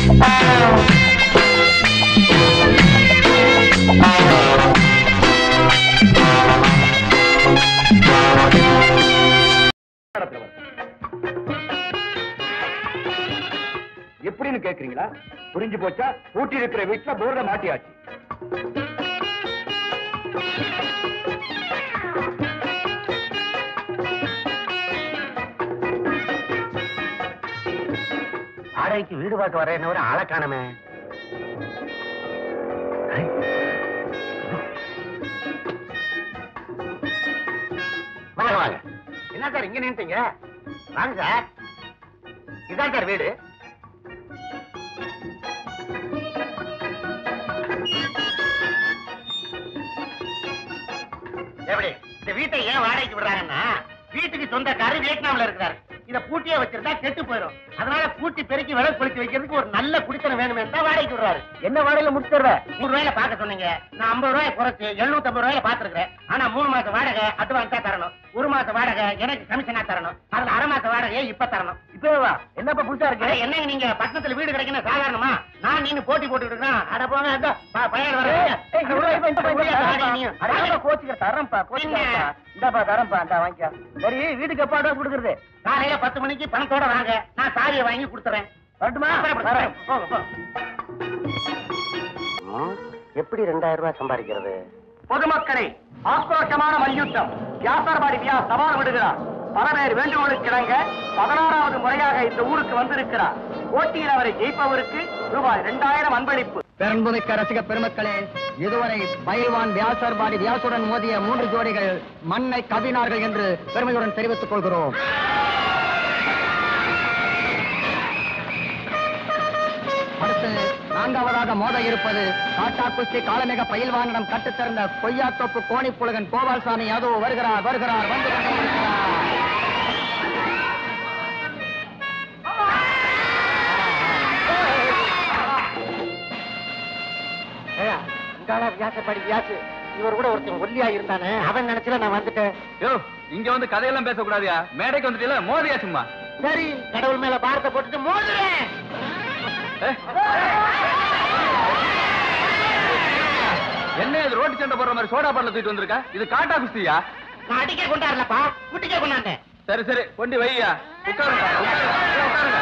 எப்படின்னு கேக்குறீங்களா புரிஞ்சு போச்சா பூட்டி இருக்கிற வீட்டுல போர்ட மாட்டியாச்சு வாடகைக்கு வீடு பார்க்க வரேன்னு ஒரு ஆளை காணமே வாங்க வாங்க என்ன சார் இங்க நின்றுட்டீங்க வாங்க சார் இதான் சார் வீடு எப்படி இந்த வீட்டை ஏன் வாடகைக்கு விடுறாங்கன்னா வீட்டுக்கு சொந்தக்காரர் வியட்நாம்ல இருக்கிறாரு இத பூட்டியே வச்சிருந்தா கெட்டு போயிடும் அதனால பூட்டி பெருக்கி விலை கொளுத்தி வைக்கிறதுக்கு ஒரு நல்ல குடித்தனம் வேணுமே தான் வாடகைக்கு விடுறாரு என்ன வாடகையில முடிச்சிடுற நூறு ரூபாயில பாக்க சொன்னீங்க நான் ஐம்பது ரூபாய் குறைச்சு எழுநூத்தி ஐம்பது ரூபாயில பாத்துருக்கேன் ஆனா மூணு மாசம் வாடகை அட்வான்ஸா தரணும் ஒரு மாசம் வாடகை எனக்கு கமிஷனா தரணும் அதுல அரை மாசம் வாடகையை இப்ப தரணும் இப்பவே வா என்னப்பா புதுசா இருக்கு என்னங்க நீங்க பட்டணத்துல வீடு கிடைக்கணும் சாதாரணமா நான் நீங்க போட்டி போட்டுக்கிட்டு இருக்கேன் அட போங்க இந்த ப- பையன் வர கோச்சிக்க தரேன்ப்பா கோச்சிக்க இந்தாப்பா தரேன்ப்பா இந்தா வாங்கிக்க சரி வீட்டுக்கு எப்பா அட்வான்ஸ் கொடுக்குறது காலையில பத்து மணிக்கு பணத்தோட வாங்க நான் சாவியை வாங்கி கொடுத்துறேன் வரட்டுமா வரேன். போங்க, போங்க. எப்படி ரெண்டாயிரம் ரூபாய் சம்பாதிக்கிறது பொதுமக்களே ஆக்ரோஷமான மல்யுத்தம் வியாசார்பாடி வியா சவால் விடுகிறார் பல பேர் வேண்டுகோளுக்கு இணங்க பதினாறாவது முறையாக இந்த ஊருக்கு வந்திருக்கிறார் போட்டியில் அவரை ஜெயிப்பவருக்கு ரூபாய் இரண்டாயிரம் அன்பளிப்பு பெரும்புமிக்க ரசிக பெருமக்களே இதுவரை பயில்வான் வியாசர்பாடி வியாசுடன் மோதிய மூன்று ஜோடிகள் மண்ணை கவினார்கள் என்று பெருமையுடன் தெரிவித்துக் கொள்கிறோம் அடுத்து நான்காவதாக மோத இருப்பது காட்டா குஸ்தி காலமிக பயில்வானிடம் கட்டுத்திறந்த கொய்யாத்தோப்பு கோணிப்புலகன் கோபால்சாமி யாதவ் வருகிறார் வருகிறார் வந்து கொண்டிருக்கிறார் வியாசப்படி வியாசு இவர் கூட ஒருத்தன் ஒல்லியா இருந்தானே அவன் நினைச்சுல நான் வந்துட்டேன் யோ இங்க வந்து கதையெல்லாம் பேசக்கூடாதியா மேடைக்கு வந்துட்டீல மோதியா சும்மா சரி கடவுள் மேல பாரத்தை போட்டுட்டு மோதுறேன் ஏ? என்ன இது ரோட்டு சண்டை போடுற மாதிரி சோடா பாட்டில் தூக்கிட்டு வந்திருக்க இது காட்டா குஸ்தியா நான் அடிக்க கொண்டாடலப்பா குட்டிக்க கொண்டாண்டேன் சரி சரி கொண்டு வையா உட்காருங்க உட்காருங்க எல்லாம் உட்காருங்க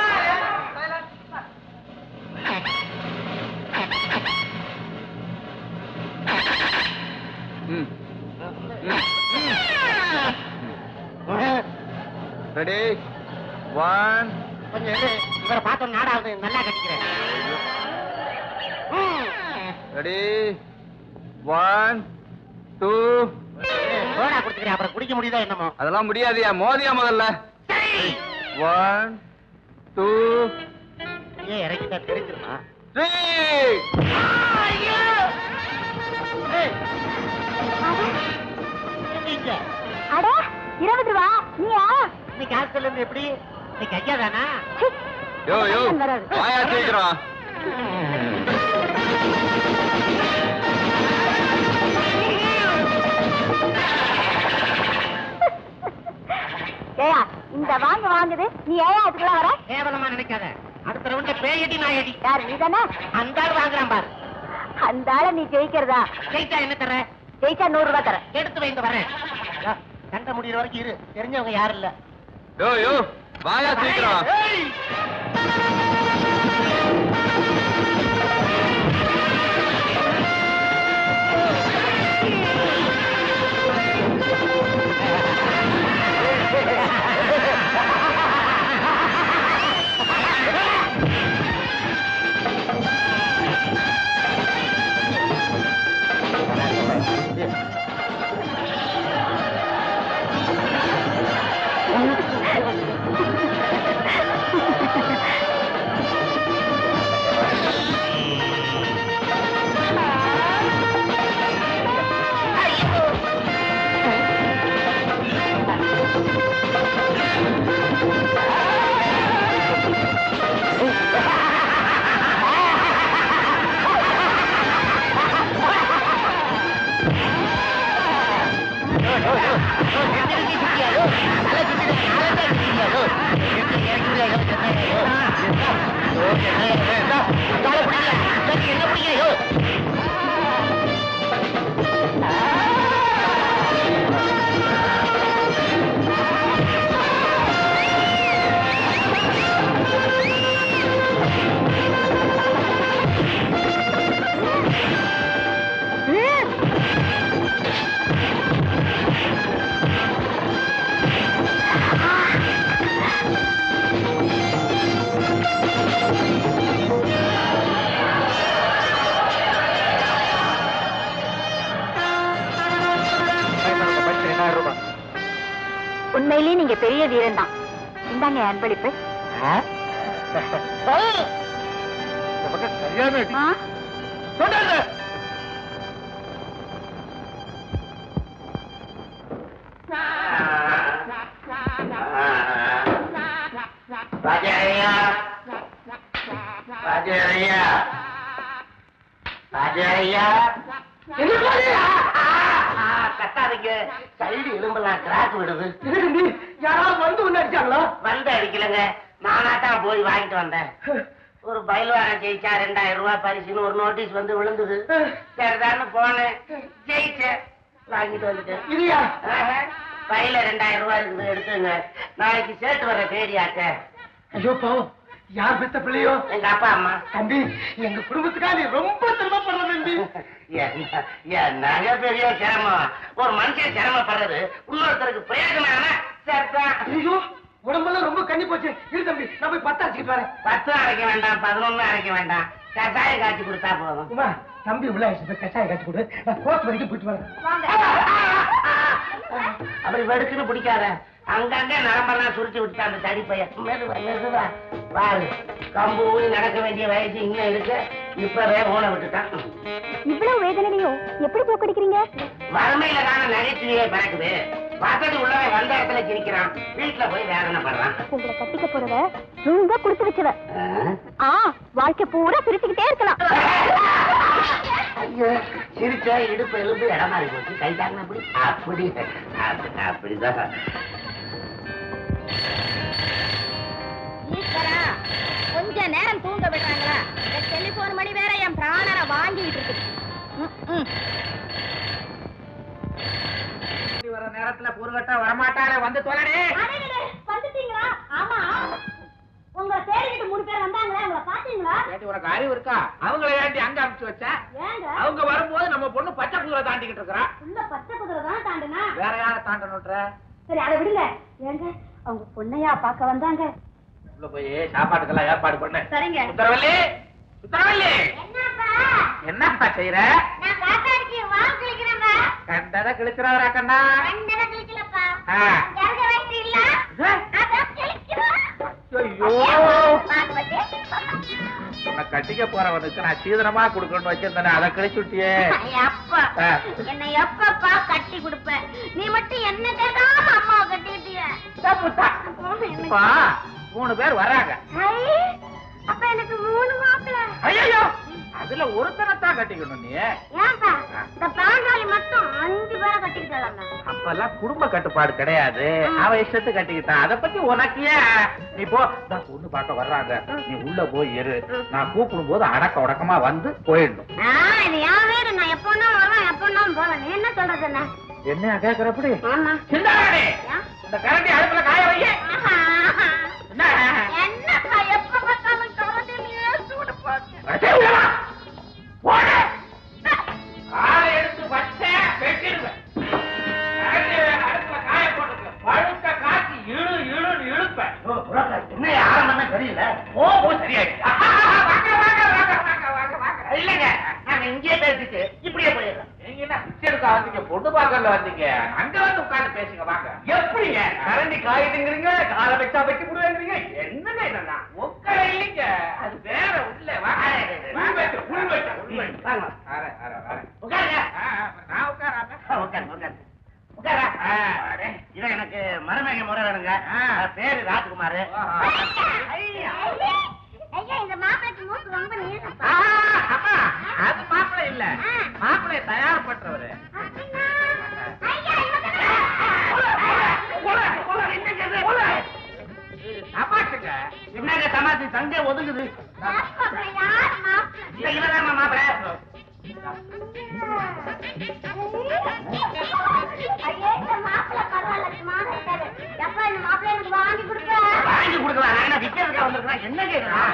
ம் ரெடி ஒன் கொஞ்சம் இரு. இவரை பார்த்தோம் நாடாவது நல்லா கட்டிக்கிறேன் ரெடி ஒன் டூ சோடா கொடுத்துக்கிறேன் அப்புறம் குடிக்க முடியுதா என்னமோ அதெல்லாம் முடியாதியா மோதியா முதல்ல ஒன் டூ ஏன் இறக்கிட்டா தெரிஞ்சிருமா த்ரீ அட இருபது ரூபா நீயா இன்னைக்கு ஹாஸ்டல்ல இருந்து எப்படி இன்னைக்கு ஐயா தானா சி, யோ யோ வராது. வாயா சீக்கிரம் ஏயா இந்த வாங்க வாங்குது நீ ஏயா அதுக்குள்ள வர கேவலமா நினைக்காத அடுத்த ரவுண்ட பேயடி நாயடி யாரு நீ தானே அந்த ஆள் வாங்குறான் பாரு அந்த ஆளை நீ ஜெயிக்கிறதா ஜெயிச்சா என்ன தர ஜெயிச்சா நூறு ரூபாய் தரேன் எடுத்து வைங்க வரேன் யா, சண்டை முடியிற வரைக்கும் இரு தெரிஞ்சவங்க யாரும் இல்ல யோ யோ வாயா சீக்கிரம் ஏய்! பெரிய வீரன் தான் இந்தாங்க என் அன்பளிப்பு ஏய், சரியான அடி. ஆ, தொடாத. ராஜையா ராஜையா ராஜையா என்ன பாருயா? ஆ, ஆ, கத்தாதீங்க சைடு எலும்பெல்லாம் கிராக் விடுது யாராவது வந்து ஒண்ணு அடிச்சாங்களா வந்து அடிக்கலங்க நானா தான் போய் வாங்கிட்டு வந்தேன் ஒரு பயில்வாரம் ஜெயிச்சா ரெண்டாயிரம் ரூபாய் பரிசுன்னு ஒரு நோட்டீஸ் வந்து விழுந்தது சரிதான்னு போனேன் ஜெயிச்சேன் வாங்கிட்டு வந்துட்டேன் இல்லையா ஆஹா, பையில ரெண்டாயிரம் ரூபாய் இருக்குது எடுத்துங்க நாளைக்கு சேர்த்து வர தேடியாச்ச ஐயோ பாவம் யார் பெத்த பிள்ளையோ எங்க அப்பா அம்மா தம்பி எங்க குடும்பத்துக்காக நீ ரொம்ப சிரமப்படுற தம்பி என்ன- என்னங்க பெரிய சிரமம் ஒரு மனுஷன் சிரமப்படுறது இன்னொருத்தருக்கு பிரயோஜனம் சரிதான் ஐயோ உடம்பெல்லாம் ரொம்ப கண்ணி போச்சு இரு தம்பி நான் போய் பத்து அடிச்சுட்டு வரேன் பத்து அரைக்க வேண்டாம் பதினொன்னு அரைக்க வேண்டாம் கசாயம் காய்ச்சி கொடுத்தா போதும் உமா தம்பி உள்ள ஆயிடுச்சு போய் கஷாயம் காய்ச்சி கொடு நான் கோர்ட் வரைக்கும் போயிட்டு வரேன் அப்படி வெடுக்குன்னு பிடிக்காத அங்கங்க நரம்பெல்லாம் சுருட்டி விட்டு அந்த தடி பையன் மெதுவா மெதுவா பாரு கம்பு ஊனி நடக்க வேண்டிய வயசு இன்னும் இருக்கு இப்பவே ஊன விட்டுட்டான் இவ்வளவு வேதனையும் எப்படி போக்கடிக்கிறீங்க வறுமையில தானே நகைச்சுவையே பிறக்குது வசதி உள்ளவன் வந்த இடத்துல சிரிக்கிறான் வீட்டுல போய் வேதனை பண்றான் உங்களை கட்டிக்க போறவ ரொம்ப கொடுத்து வச்சவ ஆ வாழ்க்கை பூரா பிரிச்சுக்கிட்டே இருக்கலாம் ஐயோ, சிரிச்சா இடுப்பு எலும்பு இடம் மாறி போச்சு கை தாங்க அப்படி அப்படி அப்படி அப்படிதான் ஈஸ்வரா கொஞ்ச நேரம் தூங்க விடுறாங்களா இந்த டெலிபோன் மணி வேற என் பிராணனை வாங்கிட்டு இருக்கு ம், ம். வர நேரத்துல பூர்வட்டா வரமாட்டாளே வந்து தொலைடே அடடடே, வந்துட்டீங்களா ஆமா உங்களை தேடிக்கிட்டு மூணு பேர் வந்தாங்களே உங்களை பாத்தீங்களா ஏண்டி உனக்கு அறிவு இருக்கா அவங்கள ஏண்டி அங்க அனுப்பிச்சு வச்ச ஏங்க அவங்க வரும்போது நம்ம பொண்ணு பச்சை குதிரை தாண்டிக்கிட்டு இருக்கிறா உள்ள பச்சை குதிரை தான் தாண்டுனா வேற யார தாண்டணுன்ற சரி அதை விடுங்க ஏங்க அவங்க பொண்ணையா பார்க்க வந்தாங்க உள்ள போய் சாப்பாட்டுக்கெல்லாம் ஏற்பாடு பண்ணு சரிங்க சுத்தரவல்லி சுத்தரவல்லி என்னப்பா என்னப்பா செய்யற நான் காத்தாடிக்கு வாங்க கிளிக்கிறேன்பா கண்டத கிழிச்சிடாதரா கண்ணா கண்டத கிளிக்கலப்பா ஆ. இறங்க வயசு இல்ல அதான் கிளிக்கிறேன் ஐயோ பாத்து பாத்து. உன்னை கட்டிக்க போறவனுக்கு நான் சீதனமா கொடுக்கணும்னு வச்சிருந்தேனே அதை கிழிச்சு விட்டியே ஐய, அப்பா ஆ. என்னை எப்பப்பா கட்டி கொடுப்ப நீ மட்டும் என்ன கேட்டாம அம்மாவை கட்டிட்டிய இப்பா மூணு பேர் வராங்க ஐ, அப்ப எனக்கு மூணு மாப்பிள்ள ஐயோ அதுல ஒருத்தனைத்தான் கட்டிக்கணும் நீ ஏன்பா இந்த பாண்டாளி மட்டும் அஞ்சு பேரை கட்டிக்கிட்டாங்க அப்பெல்லாம் குடும்ப கட்டுப்பாடு கிடையாது அவ இஷ்டத்துக்கு கட்டிக்கிட்டான் அத பத்தி உனக்கு ஏன் நீ போ நான் பொண்ணு பார்க்க வர்றாங்க நீ உள்ள போய் இரு நான் கூப்பிடும் போது அடக்க உடக்கமா வந்து போயிடணும் இது என் வீடு நான் எப்போனா வருவேன் எப்போனா போவேன் நீ என்ன சொல்றது என்ன என்ன கேக்குறப்படி ஆமா சிந்தாடி ஏன்? இந்த கரண்டி அடுப்புல காய வைய ஆஹா. என்ன என்னப்பா எப்ப பார்த்தாலும் கவலையிலேயே சூடு போச்சு அடச்சே உள்ளவா. போடு. ஆளை எடுத்து வச்சேன், வெட்டிடுவேன். கரண்டி அடுப்புல காய போட்டுருக்கு. பழுத்த காய்ச்சி இழு, இழுன்னு இழுப்பேன். என்ன ஆரம்பம் தெரியல ஓ, ஓ, சரியாயிடுச்சு. வாங்க, வாங்க, வாங்க, வாங்க, வாங்க, வாங்க. இல்லங்க நாங்க இங்கேயே பேசிட்டு இப்படியே போயிடலாம் நீங்க என்ன பிச்சை எடுக்க வந்தீங்க பொண்ணு பார்க்கல வந்தீங்க அங்க வந்து உட்கார்ந்து பேசுங்க வாங்க எப்படிங்க கரண்டி காயுதுங்கிறீங்க காலை வச்சா வைக்க முடியாதுங்கிறீங்க என்னங்க இதெல்லாம் உட்கார இல்லைங்க அது வேற உள்ள வாங்க உள் வைக்க, உள் வைக்க, உள் வைக்க. வாங்க. வரேன், வரேன், வரேன். உட்காருங்க ஆ, ஆ, நான் உட்காராம உட்காரு உட்காரு உட்காரா இதான் எனக்கு மருமக முறை வேணுங்க பேரு ராஜ்குமார் ஐயா இந்த மாப்பிளைக்கு மூக்கு ரொம்ப நீளப்பா ஆ, அம்மா, அது மாப்பிள்ளை இல்ல மாப்பிள்ளை தயார் பண்றவரு அப்படின்னா, ஐயா, தமாஷுங்க என்னங்க சமாதி தங்க ஒதுங்குது மாப்பிள்ளை யார் மாப்பிள்ளை? இல்ல, இவர்தான் மாப்பிள்ளை ஐயே, இந்த மாப்பிள்ளை பரவாயில்ல, இருக்காரு. எப்பா, இந்த மாப்பிள்ளை எனக்கு வாங்கி கொடுக்க? வாங்கி கொடுக்கலாம் நான் என்ன விக்கிறதுக்கு வந்திருக்கேன் என்ன கேட்கலாம்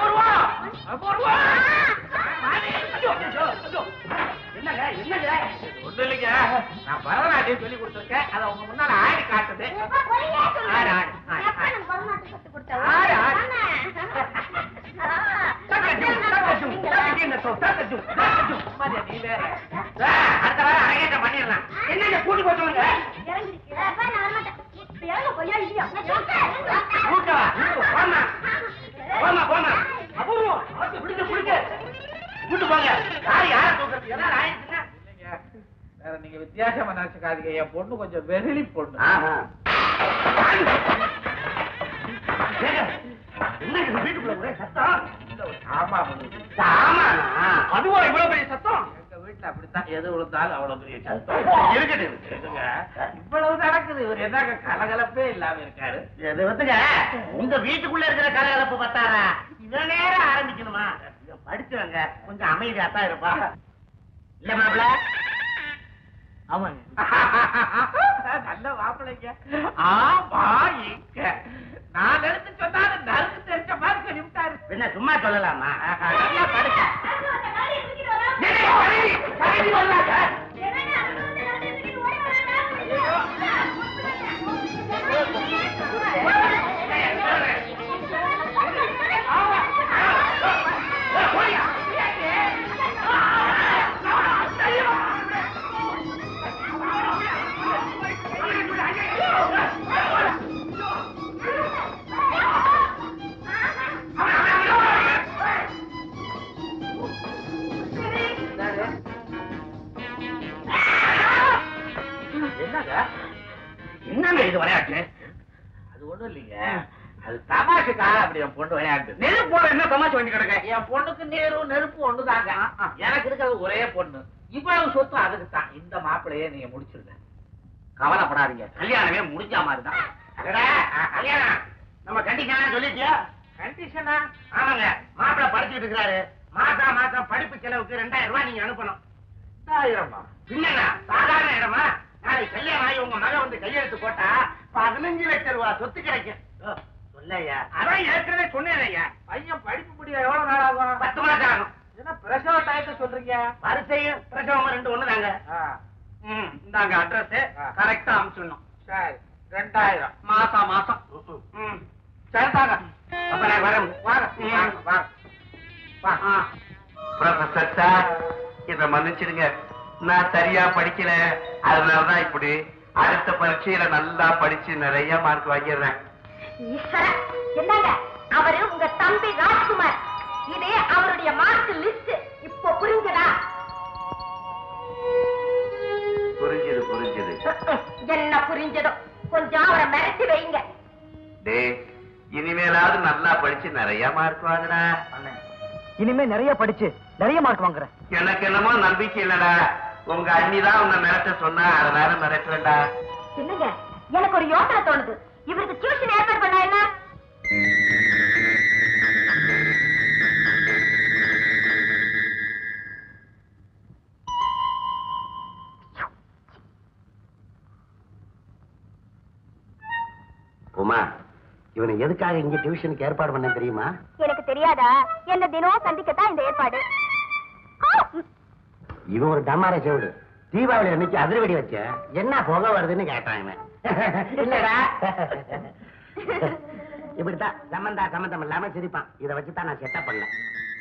என்னங்க என்னங்க ஒண்ணும் இல்லைங்க நான் பரதநாட்டியம் சொல்லி கொடுத்துருக்கேன் அதை உங்க முன்னால ஆடி காட்டுது எப்பா, பொய்யே சொல்ற? ஆடு, ஆடு, ஆடு. எப்பா எனக்கு பரதநாட்டியம் கத்துக் கொடுத்த? ஆடு, ஆடு. தானே? ஆ, தக்கஜும், தக்கஜும், தக்கஜும், தக்கஜும், தக்கஜும். சும்மாதியா, நீ வேற ஆ, அடுத்த வாரம் அரங்கேற்றம் பண்ணிடலாம் என்னங்க கூட்டி போட்டுருங்க இறங்கிருக்கு. எப்பா, நான் வரமாட்டேன். இப்ப இறங்க, பொய்யா, இது ஊக்கவா? போம்மா. போம்மா, போம்மா. அபூர்வம். ஆத்து பிடிக்க, பிடிக்க. கூட்டு போங்க. யாரு யாரை தூக்குறது? எல்லாம் ஆயிடுச்சுன்னா. வேற நீங்க வித்தியாசமா நினைச்சுக்காதீங்க என் பொண்ணு கொஞ்சம் வெகுளி பொண்ணு ஆஹா. ஏங்க, என்ன இது வீட்டுக்குள்ள ஒரே சத்தம்? ஆமா ஆமாண்ணா. அதுவா இவ்வளவு பெரிய சத்தம் எங்க வீட்டுல அப்படித்தான் எது விழுந்தாலும் அவ்வளவு பெரிய சத்தம் இருக்கட்டும், இருக்கட்டும். இருக்குங்க. இவ்வளவு நடக்குது இவர் என்னங்க கலகலப்பே இல்லாம இருக்காரு இது வந்துங்க உங்க வீட்டுக்குள்ள இருக்கிற கலகலப்பு பத்தாரா இவ்வளவு நேரம் ஆரம்பிக்கணுமா இங்க படிச்சவங்க கொஞ்சம் அமைதியா தான் இருப்பா இல்ல மாப்பிள ஆமாங்க நல்ல மாப்பிள்ளைங்க ஆமா இங்க நான் எடுத்து சொன்னாலும் நறுக்கு தெரிஞ்ச மாதிரி சொல்லிவிட்டாரு என்ன சும்மா சொல்லலாமா நல்லா படிக்க என்னங்க என்னங்க இது விளையாட்டு அது ஒண்ணும் இல்லைங்க அது தமாஷுக்காக அப்படி என் பொண்ணு விளையாடுது நெருப்பு போட என்ன தமாஷ் பண்ணி கிடக்க என் பொண்ணுக்கு நேரும் நெருப்பு ஒண்ணுதாங்க எனக்கு இருக்கிறது ஒரே பொண்ணு இவ்வளவு சொத்து அதுக்கு தான் இந்த மாப்பிளையே நீங்க முடிச்சிருங்க கவலைப்படாதீங்க கல்யாணமே முடிஞ்ச மாதிரி தான் அடடா, கல்யாணம் நம்ம கண்டிஷன் சொல்லிட்டியா கண்டிஷனா ஆமாங்க மாப்பிள்ளை படிச்சுட்டு இருக்கிறாரு மாசம் மாசம் படிப்பு செலவுக்கு ரெண்டாயிரம் ரூபாய் நீங்க அனுப்பணும் ஆயிரமா பின்னங்க சாதாரண இடமா நாளைக்கு கல்யாணம் ஆகி உங்க மகன் வந்து கையெழுத்து போட்டா பதினஞ்சு லட்சம் ரூபாய் சொத்து கிடைக்கும் ஓ, சொல்லையா அதான் ஏற்கனவே சொன்னேன் ஐயா பையன் படிப்பு முடிய எவ்வளவு நாள் ஆகும் பத்து மாசம் ஆகும் என்ன பிரசவ டயத்தை சொல்றீங்க வரிசையும் பிரசவம் ரெண்டு ஒண்ணு தாங்க ஆ, ம் இந்தாங்க அட்ரஸ் ஆ. கரெக்டா அனுப்பிச்சிடணும் சரி ரெண்டாயிரம் மாசம் மாசம் ம் சரிதாங்க அப்ப நான் வரேன் வாங்க வாங்க வாங்க வா ஆ ப்ரொஃபசர் சார் இத மன்னிச்சிடுங்க நான் சரியா படிக்கல அதனாலதான் இப்படி அடுத்த பரீட்சையில நல்லா படிச்சு நிறைய மார்க் வாங்கிடுறேன் ஈஸ்வரா என்னங்க அவரு உங்க தம்பி ராஜ்குமார் இது அவருடைய மார்க் லிஸ்ட் இப்போ புரிஞ்சதா புரிஞ்சுது புரிஞ்சுது என்ன புரிஞ்சதோ கொஞ்சம் அவரை மிரட்டி வைங்க டே இனிமேலாவது நல்லா படிச்சு நிறைய மார்க் வாங்குடா இனிமே நிறைய படிச்சு நிறைய மார்க் வாங்குறேன் எனக்கு என்னமோ நம்பிக்கை இல்லடா உங்க அண்ணி தான் உன்னை மிரட்ட சொன்னா அதனால மிரட்டுறேன்டா என்னங்க எனக்கு ஒரு யோசனை தோணுது இவருக்கு டியூஷன் ஏற்பாடு பண்ணா என்ன உமா இவனை எதுக்காக இங்க டியூஷனுக்கு ஏற்பாடு பண்ண தெரியுமா எனக்கு தெரியாதா என்ன தினம் சந்திக்கத்தான் இந்த ஏற்பாடு இவன் ஒரு டமார செவிடு தீபாவளி அன்னைக்கு அதிர்வெடி வச்ச என்ன புகை வருதுன்னு கேட்டான் இவன் இல்லடா இப்படித்தான் சம்பந்தா சம்பந்தம் இல்லாம சிரிப்பான் இதை வச்சுதான் நான் செட்டப் பண்ணேன்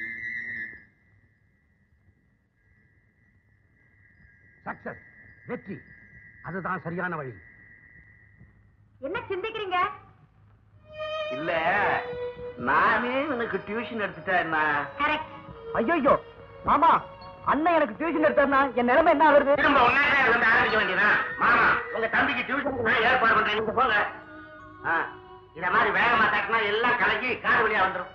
சக்சஸ் வெற்றி அதுதான் சரியான வழி என்ன சிந்திக்கிறீங்க இல்ல நானே உனக்கு டியூஷன் எடுத்துட்டேன் என்ன கரெக்ட் ஐயோ மாமா அண்ணன் எனக்கு டியூஷன் எடுத்தாருன்னா என் நிலைமை என்ன ஆகுறது திரும்ப ஒன்னாக வந்து ஆரம்பிக்க வேண்டியதான் மாமா உங்க தம்பிக்கு டியூஷனுக்கு நான் ஏற்பாடு பண்றேன் நீங்க போங்க ஆ, இத மாதிரி வேகமா தட்டினா எல்லாம் கலக்கி கார் வழியா வந்துரும்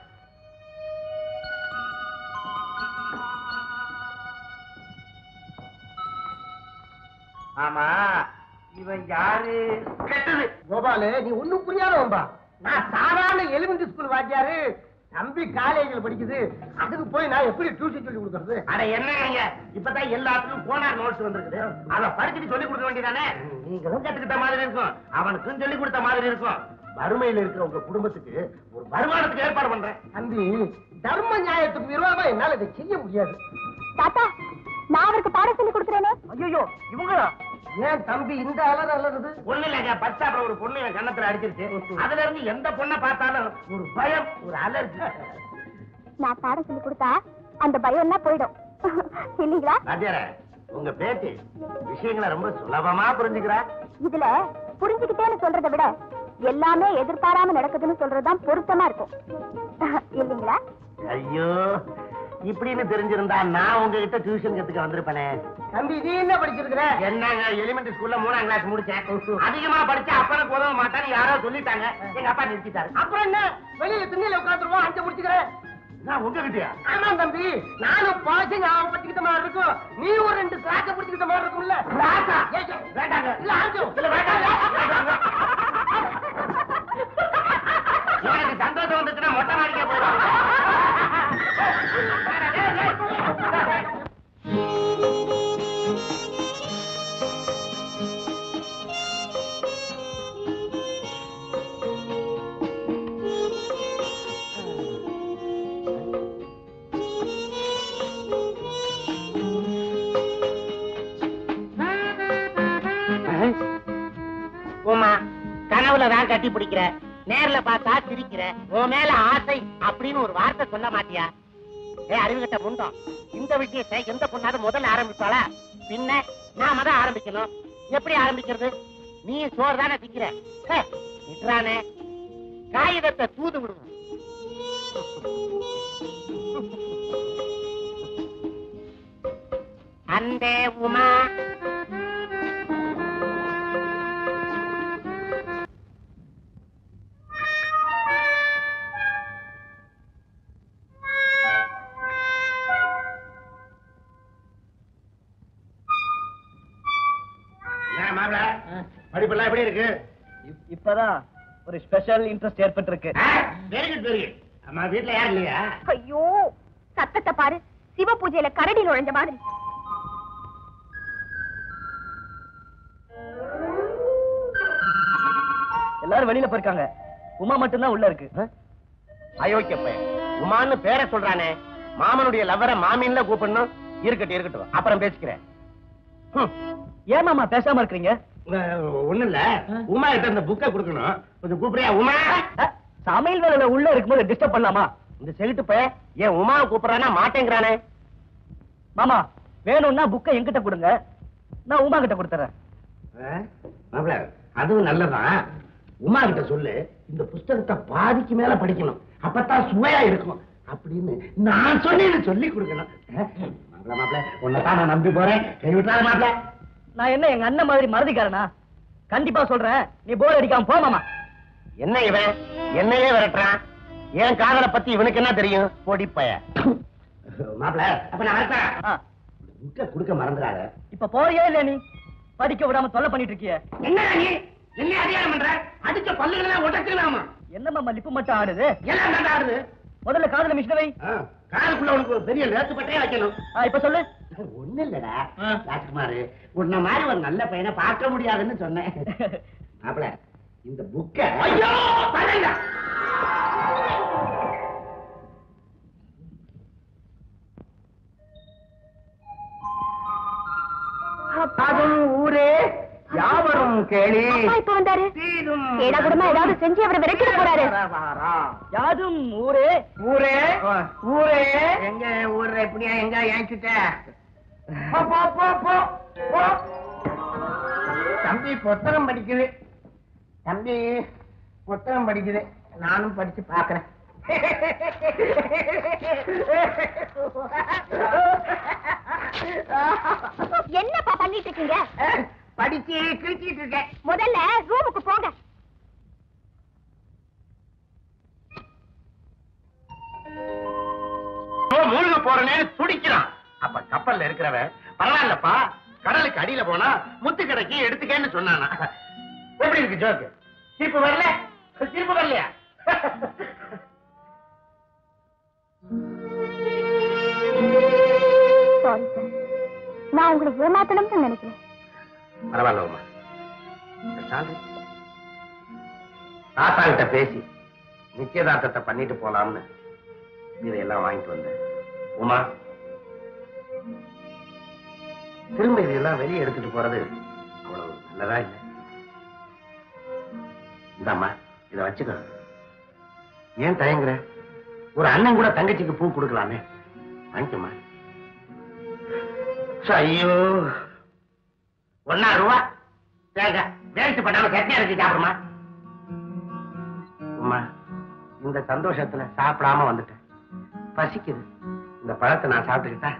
ஆமா இவன் யாரு கெட்டது கோபாலு நீ ஒண்ணும் புரியாதவன்பா நான் சாதாரண எலிமெண்டரி ஸ்கூல் வாத்தியாரு தம்பி காலேஜில் படிக்குது அதுக்கு போய் நான் எப்படி டியூஷன் சொல்லி கொடுக்கறது அட என்ன நீங்க இப்பதான் எல்லாத்துக்கும் போனார் நோட்ஸ் வந்திருக்குது அத படிச்சுட்டு சொல்லி கொடுக்க வேண்டியதானே நீங்களும் கத்துக்கிட்ட மாதிரி இருக்கும் அவனுக்கும் சொல்லி கொடுத்த மாதிரி இருக்கும் வறுமையில இருக்கிற உங்க குடும்பத்துக்கு ஒரு வருமானத்துக்கு ஏற்பாடு பண்றேன் தம்பி தர்ம நியாயத்துக்கு விரோதமா என்னால இதை செய்ய முடியாது தாத்தா நான் அவருக்கு பாடம் சொல்லி கொடுக்குறேனே ஐயோ இவங்களா ஏன் தம்பி இந்த அலர் அலருது ஒண்ணு இல்லைங்க பஸ் ஸ்டாப்ல ஒரு பொண்ணு என் கண்ணத்துல அடிச்சிருச்சு அதுல இருந்து எந்த பொண்ணை பார்த்தாலும் ஒரு பயம் ஒரு அலர்ஜி நான் பாடம் சொல்லி கொடுத்தா அந்த பயம் எல்லாம் போயிடும் இல்லீங்களா ராஜார உங்க பேட்டி விஷயங்களை ரொம்ப சுலபமா புரிஞ்சுக்கிறா இதுல புரிஞ்சுக்கிட்டேன்னு சொல்றதை விட எல்லாமே எதிர்பாராம நடக்குதுன்னு சொல்றதுதான் பொருத்தமா இருக்கும் இல்லைங்களா ஐயோ இப்படின்னு தெரிஞ்சிருந்தா நான் உங்ககிட்ட டியூஷன் கத்துக்க வந்திருப்பேனே தம்பி நீ என்ன படிச்சிருக்கிற என்னங்க எலிமெண்டரி ஸ்கூல்ல மூணாம் கிளாஸ் முடிச்சேன் அதிகமா படிச்சா அப்பனுக்கு உதவ மாட்டான்னு யாரோ சொல்லிட்டாங்க எங்க அப்பா நிறுத்திட்டாரு அப்புறம் என்ன வெளியில திண்ணையில உட்காந்துருவோம் அஞ்சு முடிச்சுக்கிறேன் நான் உங்ககிட்டயா ஆமா தம்பி நானும் பாசி ஞாபகம் பச்சுக்கிட்ட மாதிரி இருக்கும் நீ ஒரு ரெண்டு கிளாக்க பிடிச்சிக்கிட்ட மாதிரி இருக்கும்ல கிளாஸா? ஏய், ஏய், வேண்டாங்க. இல்ல ஆஞ்சு இல்ல, வேண்டாங்க. எனக்கு சந்தோஷம் வந்துச்சுன்னா மொட்டை மாடிக்க போயிடும் உமா கனவுல தான் கட்டி பிடிக்கிற நேர்ல பார்த்தா சிரிக்கிற உன் மேல ஆசை அப்படின்னு ஒரு வார்த்தை சொல்ல மாட்டியா ஏ அறிவுகிட்ட முண்டம் இந்த விஷயத்தை எந்த பொண்ணாவது முதல்ல ஆரம்பிப்பாளா பின்ன நாம தான் ஆரம்பிக்கணும் எப்படி ஆரம்பிக்கிறது நீ சோறு தானே திக்கிற ஹே, நிக்கிறானே காகிதத்தை தூது விடுவோம் அந்தே உமா என்ன மாப்பிள படிப்பெல்லாம் எப்படி இருக்கு இப்பதான் ஒரு ஸ்பெஷல் இன்ட்ரெஸ்ட் ஏற்பட்டிருக்கு வெரி குட் வெரி குட் அம்மா வீட்டுல யாரும் இல்லையா ஐயோ சத்தத்தை பாரு சிவ பூஜையில கரடி நுழைஞ்ச மாதிரி எல்லாரும் வெளியில போயிருக்காங்க உமா மட்டும்தான் உள்ள இருக்கு அயோக்கிய பையன் உமான்னு பேரை சொல்றானே மாமனுடைய லவ்வரை மாமின்ல கூப்பிடணும் இருக்கட்டும் இருக்கட்டும் அப்புறம் பேசிக்கிறேன் ஹம். ஏன் மாமா பேசாம இருக்கீங்க ஒண்ணு இல்ல உமா கிட்ட இந்த புக்கை கொடுக்கணும் கொஞ்சம் கூப்பிடுறியா உமா அஹ், சமையல் வேலையில உள்ள இருக்கும்போது டிஸ்டர்ப் பண்ணலாமா இந்த செவிட்டு பையன் ஏன் உமாவை கூப்பிடுறானா மாட்டேங்கிறானே மாமா வேணும்னா புக்கை என்கிட்ட கொடுங்க நான் உமா கிட்ட கொடுத்துறேன் மாப்பிள அதுவும் நல்லதான் உமா கிட்ட சொல்லு இந்த புஸ்தகத்தை பாதிக்கு மேல படிக்கணும் அப்பதான் சுவையா இருக்கும் அப்படின்னு நான் சொன்னேன்னு சொல்லி கொடுக்கணும் மாப்பிள மாப்பிள உன்னைத்தான் நான் நம்பி போறேன் கை விட்டாத மாப்பிள நான் என்ன எங்க அண்ணன் மாதிரி மறதிக்காரனா கண்டிப்பா சொல்றேன் நீ போர் அடிக்காம போ மாமா என்ன இவன் என்னையே விரட்டுறான் என் காதலை பத்தி இவனுக்கு என்ன தெரியும் பொடிப்பய மாப்பிள அப்ப நான் வரட்டா ஆ, புக்கை கொடுக்க மறந்துடாத இப்ப போறியா இல்ல நீ படிக்க விடாம தொல்லை பண்ணிட்டு இருக்கிய என்ன நீ என்ன அதிகாரம் பண்ற அடிச்ச பல்லுகளெல்லாம் உடச்சுக்கலாமா என்ன மாமா லிப்பு மட்டும் ஆடுது எல்லாம் தாண்டா ஆடுது முதல்ல காதுல மிஷின வை ஆ, காதுக்குள்ள உனக்கு ஒரு பெரிய நேத்து பட்டையே வைக்கணும் ஆ, இப்ப சொல்லு ஒண்ணு இல்லடா ராஜ்குமார் உன்ன மாதிரி ஒரு நல்ல பையனை பார்க்க முடியாதுன்னு சொன்னேன் மாப்பிள இந்த புக்க ஐயோ தலையில அதும் ஊரே யாவரும் கேளி அப்பா இப்ப வந்தாரு கேடா கூடமா ஏதாவது செஞ்சு அவரை விரட்டிட போறாரு யாதும் ஊரே ஊரே ஊரே எங்க ஊர்ல எப்படியா எங்க ஏங்கிட்ட போ போ போ போ போ தம்பி புத்தகம் படிக்குது தம்பி புத்தகம் படிக்குது நானும் படிச்சு பாக்குறேன் என்னப்பா பண்ணிட்டு இருக்கீங்க படிச்சு கிழிச்சிட்டு இருக்கேன் முதல்ல ரூமுக்கு போங்க மூழ்க போறேன்னு துடிக்கிறான் அப்ப கப்பல்ல இருக்கிறவன் பரவாயில்லப்பா கடலுக்கு அடியில போனா முத்து கடைக்கு எடுத்துக்கன்னு சொன்னானா எப்படி இருக்கு ஜோக்கு சிரிப்பு வரல சிரிப்பு வரலையா சாரி சார் நான் உங்களை ஏமாத்தணும்னு நினைக்கிறேன் பரவாயில்ல உமா தாத்தா கிட்ட பேசி நிச்சயதார்த்தத்தை பண்ணிட்டு போலாம்னு இதையெல்லாம் வாங்கிட்டு வந்தேன் உமா திரும்ப இதையெல்லாம் வெளியே எடுத்துட்டு போறது அவ்வளவு நல்லதா இல்லை இந்தாம்மா இத வச்சுக்க ஏன் தயங்குற ஒரு அண்ணன் கூட தங்கச்சிக்கு பூ கொடுக்கலாமே வாங்கிக்கம்மா ஐயோ ஒன்னா ரூபா தேங்க வேஸ்ட் பண்ணாம சட்னி அரைச்சி சாப்பிடுமா அம்மா இந்த சந்தோஷத்துல சாப்பிடாம வந்துட்டேன் பசிக்குது இந்த பழத்தை நான் சாப்பிட்டுக்கிட்டா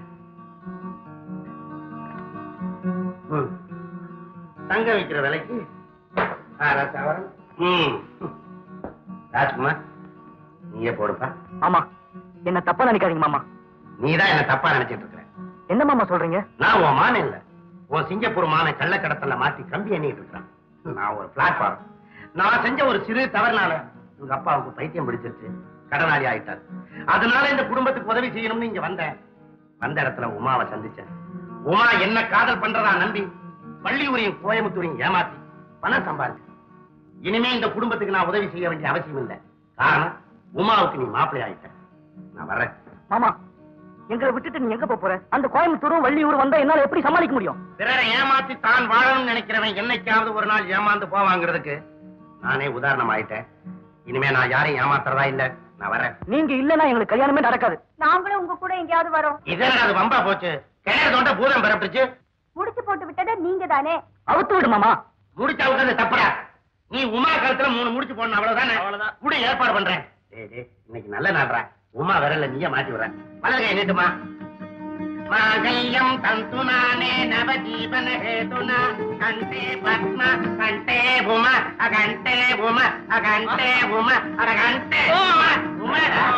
ம். தங்க வைக்கிற விலைக்கு ஆறா சவரன் ம். ராஜ்குமார் நீயே போடுப்பா மாமா என்ன தப்பா நினைக்காதீங்க மாமா நீதான் என்ன தப்பா நினைச்சிட்டு இருக்கிற என்ன மாமா சொல்றீங்க நான் உன் மானே இல்ல உன் சிங்கப்பூர் மானை கள்ளக்கடத்தல மாத்தி கம்பி எண்ணிட்டு இருக்கிறான் நான் ஒரு பிளாட்ஃபார்ம் நான் செஞ்ச ஒரு சிறு தவறுனால உங்க அப்பாவுக்கு பைத்தியம் பிடிச்சிருச்சு கடனாளி ஆயிட்டார் அதனால இந்த குடும்பத்துக்கு உதவி செய்யணும்னு இங்க வந்தேன் வந்த இடத்துல உமாவை சந்திச்சேன் உமா என்ன காதல் பண்றதா நம்பி பள்ளியூரையும் கோயம்புத்தூரையும் ஏமாத்தி பணம் சம்பாதிச்சு இனிமே இந்த குடும்பத்துக்கு நான் உதவி செய்ய வேண்டிய அவசியம் இல்லை காரணம் உமாவுக்கு நீ மாப்பிள்ளை ஆயிட்ட நான் வர்றேன் மாமா எங்களை விட்டுட்டு நீ எங்க போப் போற அந்த கோயம்புத்தூரும் வள்ளியூர் வந்தா என்னால எப்படி சமாளிக்க முடியும் பிறரை ஏமாத்தி தான் வாழணும்னு நினைக்கிறவன் என்னைக்காவது ஒரு நாள் ஏமாந்து போவாங்கிறதுக்கு நானே உதாரணம் ஆயிட்டேன் இனிமே நான் யாரையும் ஏமாத்துறதா இல்ல நான் வரேன் நீங்க இல்லன்னா எங்களுக்கு கல்யாணமே நடக்காது நாங்களும் உங்க கூட எங்கேயாவது வரோம் இதெல்லாம் அது வம்பா போச்சு கிணறு தோண்ட பூதம் பிறப்பிடுச்சு முடிச்சு போட்டு விட்டது நீங்க தானே அவுத்து விடு மாமா முடிச்ச அவுக்கிறது தப்புடா நீ உமா கழுத்துல மூணு முடிச்சு போடணும் அவ்வளவுதானே அவ்வளவுதான் கூட ஏற்பாடு பண்றேன் டேய், டேய், இன்னைக்கு நல்ல நாடுறா உமா விரல்ல நீயே மாட்டி விடுறேன் வலது கை நீட்டுமா மாங்கல்யம் தந்துனானே நவஜீவன ஹேதுனா கண்டே பத்ம கண்டே உம அகண்டே உம அகண்டே உம அகண்டே உம உம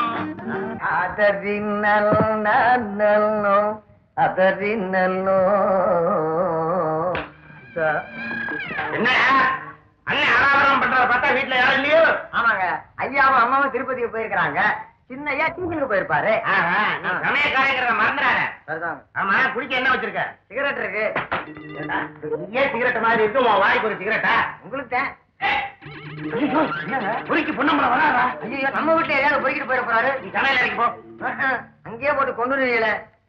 அதறினல்லோ அதறினல்லோ என்னடா அண்ணன் ஆராதனம் பண்றத பார்த்தா வீட்டுல யாரும் இல்லையோ ஆமாங்க ஐயாவும் அம்மாவும் திருப்பதிக்கு போயிருக்கிறாங்க சின்ன ஐயா டீச்சிங்க போயிருப்பாரு ஆஹா, நீ சமயக்காரங்கிறத மறந்துடாத அதுதான் ஆமா குடிக்க என்ன வச்சிருக்க சிகரெட் இருக்கு ஏன் சிகரெட் மாதிரி இருக்கு உன் வாய்க்கு ஒரு சிகரெட்டா உங்களுக்கு தான் குடிக்கு பொண்ணம்பளம் வராதா ஐயோ நம்ம வீட்டுல ஏதாவது பொறுக்கிட்டு போயிட போறாரு நீ சமையல் அறைக்கு போ அங்கேயே போட்டு கொண்டு வரீங்களே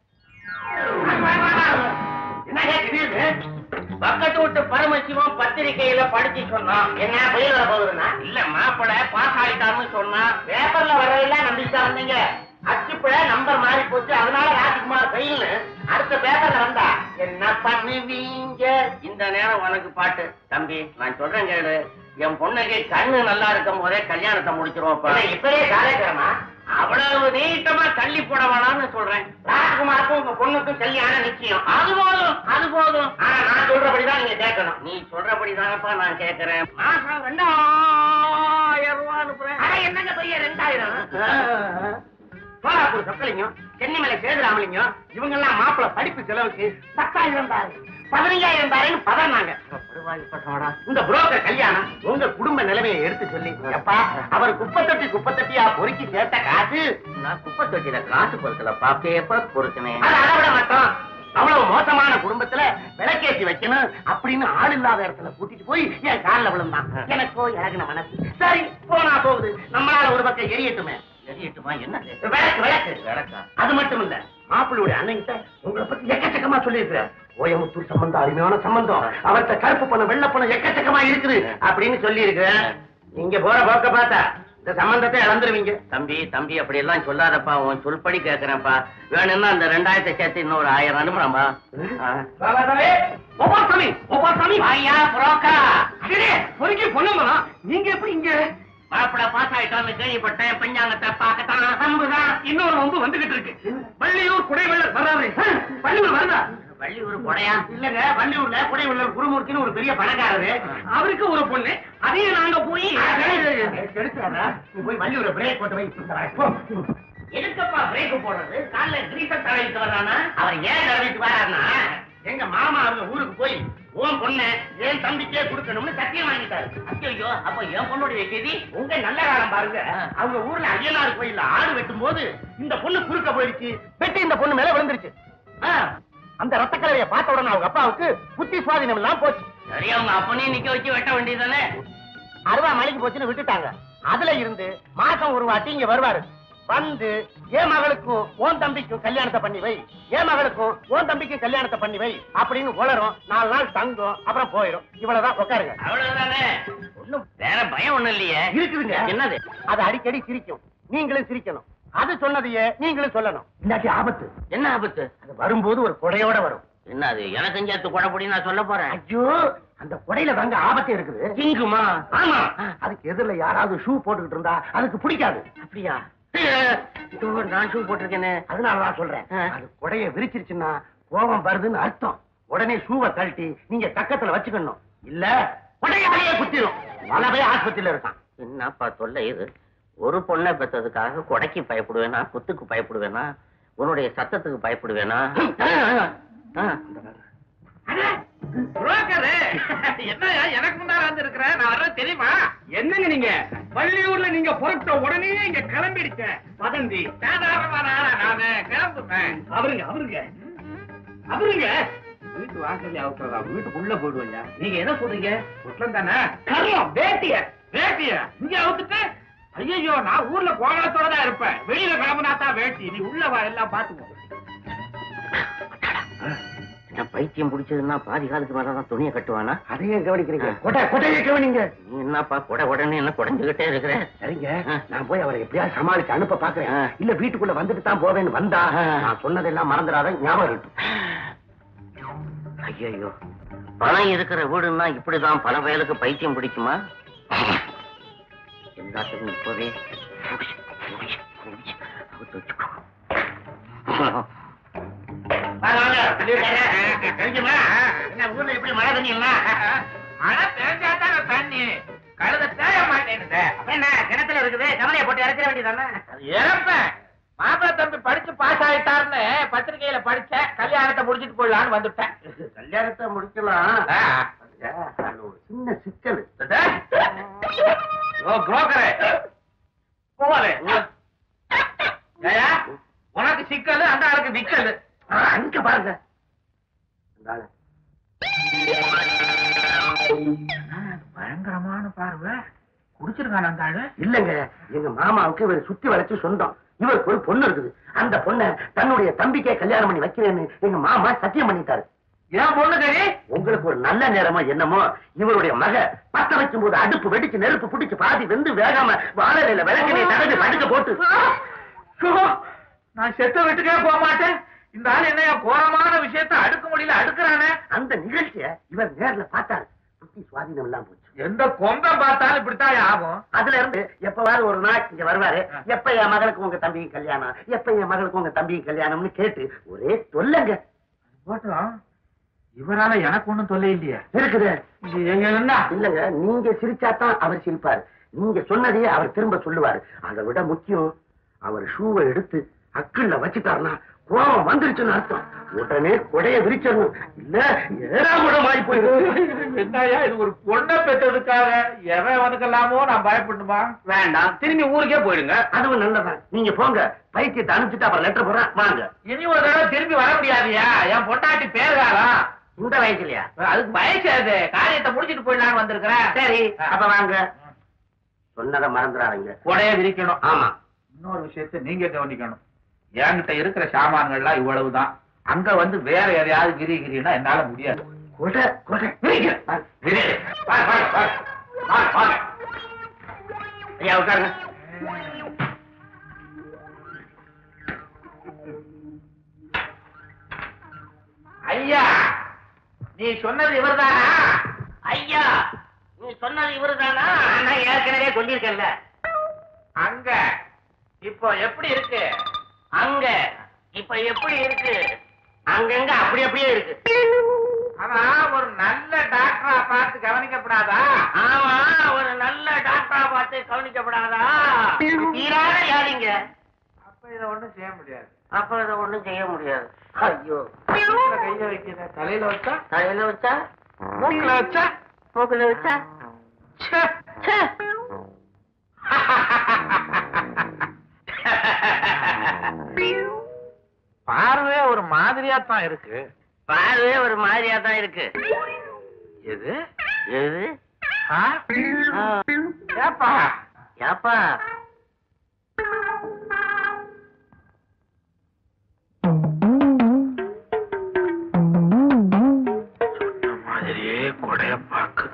என்ன திடீர்னு பக்கத்து வீட்டு பரமசிவம் பத்திரிகையில படிச்சு சொன்னான் என்ன பயிர போகுதுன்னா இல்ல மாப்பிள பாஸ் ஆயிட்டான்னு சொன்னா பேப்பர்ல வர்றதெல்லாம் நம்பிட்டு தான் வந்தீங்க அச்சுப்பிழ நம்பர் மாறி போச்சு அதனால ராஜ்குமார் ஃபெயில்னு அடுத்த பேப்பர்ல வந்தா என்ன பண்ணுவீங்க இந்த நேரம் உனக்கு பாட்டு தம்பி நான் சொல்றேன் கேளு என் பொண்ணுக்கு கண்ணு நல்லா இருக்கும் போதே கல்யாணத்தை முடிச்சிருவோம் இப்பவே காலேஜரமா அவ்வளவு நீட்டமா தள்ளி போட வேணாம்னு சொல்றேன் ராஜ்குமாருக்கும் உங்க பொண்ணுக்கும் கல்யாணம் நிச்சயம் அது போதும் அது போதும் ஆனா நான் சொல்றபடிதான் நீங்க கேட்கணும் நீ சொல்றபடிதானப்பா நான் கேட்கறேன் மாசம் ரெண்டாயிரம் ரூபாய் அனுப்புறேன் ஆனா என்னங்க பையன் ரெண்டாயிரம் சோலாப்பூர் சொக்கலிங்கம் சென்னிமலை சேதுராமலிங்கம் இவங்க எல்லாம் மாப்பிள படிப்பு செலவுக்கு பத்தாயிரம் தாரு பதினஞ்சாயிரம் தாருன்னு பதறாங்க இந்த புரோக்கர் கல்யாணம் உங்க குடும்ப நிலைமையை எடுத்து சொல்லி எப்பா அவர் குப்பை தொட்டி குப்பை தொட்டியா பொறுக்கி சேர்த்த காசு நான் குப்பை தொட்டியில காசு பொறுக்கலப்பா பேப்பர் பொறுக்கினேன் அதை விட மாட்டோம் அவ்வளவு மோசமான குடும்பத்துல விளக்கேத்தி வைக்கணும் அப்படின்னு ஆள் இல்லாத இடத்துல கூட்டிட்டு போய் என் காலில் விழுந்தான் எனக்கோ இறங்கின மனசு சரி போனா போகுது நம்மளால ஒரு பக்கம் எரியட்டுமே எரியட்டுமா என்ன விளக்கு விளக்கு விளக்கா அது மட்டும் இல்ல மாப்பிள்ளையுடைய அண்ணன்கிட்ட உங்களை பத்தி எக்கச்சக்கமா சொல்லியிருக்கிறேன் கோயம்புத்தூர் சம்பந்தம் அருமையான சம்பந்தம் அவர்கிட்ட கருப்பு பணம் வெள்ளை பணம் எக்கச்சக்கமா இருக்குது அப்படின்னு சொல்லி இருக்கிறேன் நீங்க போற போக்க பார்த்தா இந்த சம்பந்தத்தை இழந்துருவீங்க தம்பி தம்பி அப்படி எல்லாம் சொல்லாதப்பா உன் சொல்படி கேக்குறேன்ப்பா வேணும்னா அந்த ரெண்டாயிரத்தை சேர்த்து இன்னொரு ஆயிரம் அனுப்புறாம்பா ஒப்பாசாமி ஒப்பாசாமி ஐயா புரோக்கா பொறுக்கி பொண்ணுங்களா நீங்க எப்படி இங்க மாப்பிள பாஸ் ஆயிட்டான்னு கேள்விப்பட்டேன் பஞ்சாங்கத்தை பார்க்கத்தான் நம்புதான் இன்னொரு வந்து வந்துகிட்டு இருக்கு வள்ளியூர் குடைவள்ளல் வர்றாரு வள்ளியூர் வருதா வள்ளியூர் கொடையா இல்லங்க வள்ளியூர்ல குடைவள்ளல் குருமூர்த்தின்னு ஒரு பெரிய பணக்காரரு அவருக்கு ஒரு பொண்ணு அதையும் நாங்க போய் எடுத்துறாரா நீ போய் வள்ளியூர பிரேக் போட்டு வை போ. எதுக்கப்பா பிரேக் போடுறது காலைல கிரீசர் தடவிட்டு வர்றானா அவர் ஏன் தடவிட்டு வராருன்னா எங்க மாமா அவங்க ஊருக்கு போய் உன் பொண்ணை என் தம்பிக்கே கொடுக்கணும்னு சத்தியம் வாங்கிட்டாரு ஐயோ அப்ப என் பொண்ணுடைய கெதி உங்க நல்ல காலம் பாருங்க அவங்க ஊர்ல ஐயனார் கோயில்ல ஆடு வெட்டும் போது இந்த பொண்ணு குறுக்க போயிடுச்சு வெட்டி இந்த பொண்ணு மேல விழுந்துருச்சு ஆ, அந்த ரத்த கலவையை பார்த்த உடனே அவங்க அப்பாவுக்கு புத்தி சுவாதீனம் எல்லாம் போச்சு சரி அவங்க அப்பனையும் நிக்க வச்சு வெட்ட வேண்டியதானே அறுபா மணிக்கு போச்சுன்னு விட்டுட்டாங்க அதுல இருந்து மாசம் ஒரு வாட்டி இங்க வருவாரு வந்து என் மகளுக்கும் உன் தம்பிக்கும் கல்யாணத்தை பண்ணி வை என் மகளுக்கும் உன் தம்பிக்கும் கல்யாணத்தை பண்ணி வை அப்படின்னு உளரும் நாலு நாள் தங்கும் அப்புறம் போயிடும் இவ்வளவுதான் உட்காருங்க அவ்வளவுதானே ஒண்ணும் வேற பயம் ஒண்ணும் இல்லையே இருக்குதுங்க என்னது அது அடிக்கடி சிரிக்கும் நீங்களும் சிரிக்கணும் அது சொன்னதையே நீங்களும் சொல்லணும் இல்லாட்டி ஆபத்து என்ன ஆபத்து அது வரும்போது ஒரு கொடையோட வரும் என்ன அது எனக்கும் சேர்த்து கொடப்படி நான் சொல்ல போறேன் ஐயோ அந்த கொடையில தாங்க ஆபத்து இருக்குது சிங்குமா ஆமா அதுக்கு எதிரில யாராவது ஷூ போட்டுக்கிட்டு இருந்தா அதுக்கு பிடிக்காது அப்படியா இதோ நான் ஷூ போட்டிருக்கேனே அதனாலதான் சொல்றேன் ஆ. அது கொடைய விரிச்சிருச்சுன்னா கோபம் வருதுன்னு அர்த்தம் உடனே ஷூவை கழட்டி நீங்க பக்கத்துல வச்சுக்கணும் இல்ல கொடைய வழியே குத்திரும் பல ஆஸ்பத்திரியில இருக்கான் என்னப்பா தொல்லை இது ஒரு பொண்ணை பெற்றதுக்காக கொடைக்கு பயப்படுவேனா குத்துக்கு பயப்படுவேனா உன்னுடைய சத்தத்துக்கு பயப்படுவேனா ஆ, புரோக்கரு என்ன எனக்கு முன்னால வந்து இருக்கிற நான் வர்றது தெரியுமா என்னங்க நீங்க பள்ளியூர்ல நீங்க புறப்பட்ட உடனே இங்க கிளம்பிடுச்சேன் வதந்தி சாதாரணமான ஆளா நானு கிளம்புவேன் அவருங்க அவருங்க அவருங்க வீட்டு வாசல்ல அவுக்கிறதா வீட்டுக்குள்ள போயிடுவீங்க நீங்க என்ன சொல்றீங்க குற்றம் தானே கர்மம் வேட்டிய வேட்டிய இங்க அவுத்துட்டு ஐயோ நான் ஊர்ல கோவலத்தோட தான் இருப்பேன் வெளியில கிளம்புனா தான் வேட்டி நீ உள்ள வா எல்லாம் பாத்துக்கோ என்ன பைத்தியம் பிடிச்சதுன்னா பாதி காலத்துக்கு மேலதான் துணியை கட்டுவானா அதையே கவனிக்கிறீங்க கொடை கொடையை கவனிங்க நீ என்னப்பா கொடை உடனே என்ன குறைஞ்சுகிட்டே இருக்கிற சரிங்க ஆ. நான் போய் அவரை எப்படியாவது சமாளிச்சு அனுப்ப பாக்குறேன் ஆ. இல்ல வீட்டுக்குள்ள வந்துட்டு தான் போவேன்னு வந்தா ஆ. நான் சொன்னதெல்லாம் மறந்துடாத ஞாபகம் இருக்கட்டும் ஐயோ பணம் இருக்கிற வீடுன்னா இப்படிதான் பல வயலுக்கு பைத்தியம் பிடிக்குமா எல்லாத்துக்கும் இப்பவே முடிச்சு, முடிச்சு, முடிச்சு, அவுத்து வச்சுக்கோ. வாங்க, வாங்க. தெரிஞ்சுமா? என்ன ஊர்ல எப்படி மழை தண்ணி எல்லாம்? மழை பெஞ்சாதாங்க தண்ணி. கழுதை தேய மாட்டேங்குது. அப்புறம் என்ன, கிணத்துல இருக்குது, கமலையை போட்டு இறக்கிற வேண்டியதுதானே? அது இறப்பேன். மாப்பிள்ளை தம்பி படிச்சு பாஸ் ஆயிட்டாருன்னு பத்திரிக்கையில படிச்சேன் கல்யாணத்தை முடிச்சிட்டு போயிடலான்னு வந்துட்டேன் கல்யாணத்தை முடிக்கலாம் ஆ. அதுல ஒரு சின்ன சிக்கல் ஓ புரோக்கரே போவாரு ஏயா உனக்கு சிக்கல் அந்த ஆளுக்கு விக்கல் ஆ, அங்க பாருங்க இந்த ஆளு. பயங்கரமான பார்வை குடிச்சிருக்கான அந்த ஆளு இல்லங்க எங்க மாமாவுக்கு இவர் சுத்தி வளைச்சு சொந்தம் இவருக்கு ஒரு பொண்ணு இருக்குது அந்த பொண்ணை தன்னுடைய தம்பிக்கே கல்யாணம் பண்ணி வைக்கிறேன்னு எங்க மாமா சத்தியம் பண்ணிட்டாரு ஏன் பொண்ணு கறி உங்களுக்கு ஒரு நல்ல நேரமோ என்னமோ இவருடைய மக பத்த வைக்கும் போது அடுப்பு வெடிச்சு நெருப்பு பிடிச்சு பாதி வெந்து வேகாம வாழலையில விளக்கணையை தடவி படுக்க போட்டு நான் செத்த வீட்டுக்கே போக மாட்டேன் இந்த ஆள் என்ன கோரமான விஷயத்தை அடுக்க முடியல அடுக்குறானே அந்த நிகழ்ச்சிய இவர் நேர்ல பார்த்தாரு புத்தி சுவாதீனம் எல்லாம் போச்சு எந்த கொம்பம் பார்த்தாலும் இப்படித்தான் ஆகும் அதுல இருந்து எப்பவாவது ஒரு நாள் இங்க வருவாரு எப்ப என் மகளுக்கு உங்க தம்பிக்கு கல்யாணம் எப்ப என் மகளுக்கு உங்க தம்பிக்கு கல்யாணம்னு கேட்டு ஒரே தொல்லைங்க போட்டோம் இவரால எனக்கு ஒண்ணும் தொல்லை இல்லையே இருக்குது என்ன இல்லங்க நீங்க சிரிச்சாதான் அவர் சிரிப்பாரு நீங்க சொன்னதையே அவர் திரும்ப சொல்லுவாரு அதை விட முக்கியம் அவர் ஷூவை எடுத்து அக்குள்ள வச்சுட்டாருன்னா கோபம் வந்துருச்சுன்னு அர்த்தம் உடனே கொடைய விரிச்சிடணும் இல்ல ஏறாமுடமாயி போயிடும் என்னையா இது ஒரு பொண்ணை பெற்றதுக்காக எவன் அவனுக்கெல்லாமோ நான் பயப்படணுமா வேண்டாம் திரும்பி ஊருக்கே போயிடுங்க அதுவும் நல்லதான் நீங்க போங்க பைத்தியத்தை அனுப்பிச்சுட்டு அப்புறம் லெட்டர் போறேன் வாங்க இனி ஒரு தடவை திரும்பி வர முடியாதுயா என் பொண்டாட்டி பேர்காலம் இந்த வயசுலயா அதுக்கு வயசு அது காரியத்தை முடிச்சிட்டு போயிடலான்னு வந்திருக்கிறேன் சரி அப்ப வாங்க சொன்னதை மறந்துடாதீங்க கொடைய விரிக்கணும் ஆமா இன்னொரு விஷயத்தை நீங்க கவனிக்கணும் என்கிட்ட இருக்கிற சாமான்கள்லாம் இவ்வளவுதான் அங்க வந்து வேற எதையாவது விரி கிரினா என்னால முடியாது கொடை கொடை விரிங்க. விரி. வாங்க, வாங்க, வாங்க. வாங்க, வாங்க. ஐயா உட்காருங்க ஐயா நீ சொன்னது இவர்தானா ஐயா நீ சொன்னது இவருதானா நான் ஏற்கனவே சொல்லியிருக்கேன்ல அங்க இப்போ எப்படி இருக்கு அங்க இப்ப எப்படி இருக்கு அங்கங்க அப்படி அப்படியே இருக்கு ஆனா ஒரு நல்ல டாக்டரா பார்த்து கவனிக்கப்படாதா ஆமா ஒரு நல்ல டாக்டரா பார்த்து கவனிக்கப்படாதா தீராத யாரிங்க அப்ப இதை ஒண்ணும் செய்ய முடியாது அப்ப இதை ஒண்ணும் செய்ய முடியாது ஐயோ மூக்குல கைய வைக்கிறேன் தலையில வச்சா தலையில வச்சா மூக்குல வச்சா மூக்குல வச்சா ச்சே. ச்சே. பார்வை ஒரு மாதிரியா தான் இருக்கு பார்வே ஒரு மாதிரியா தான் இருக்கு எது எது ஆ? ஆ. ஏப்பா ஏப்பா மாதிரியே கொடைய பாக்குது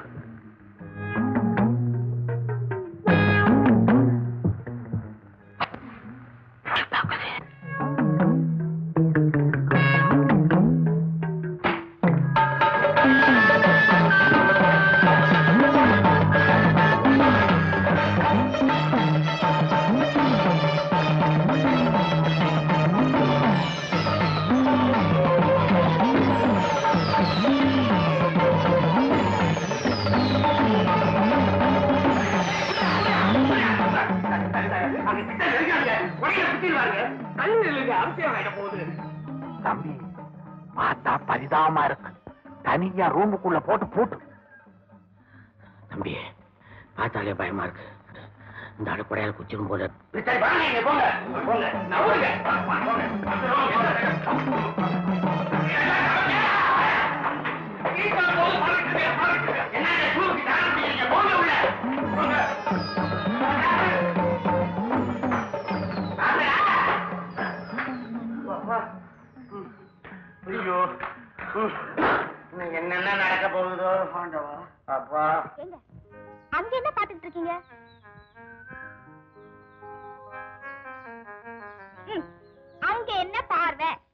தள்ளி நில்லுங்க அவசியம் ஆயிட போகுது தம்பி பார்த்தா பரிதாபமா இருக்கு தனியா ரூமுக்குள்ள போட்டு பூட்டு தம்பி பார்த்தாலே பயமா இருக்கு இந்த அடுப்படையால் குச்சிரும் போல இருக்கு. சரி வாங்க இங்க போங்க போங்க நவுருங்க ஐயோ என்னென்ன நடக்க போகுதோ ஆண்டவா அப்பா ஏங்க அங்க என்ன பாத்துட்டு இருக்கீங்க ம், அங்க என்ன பார்வை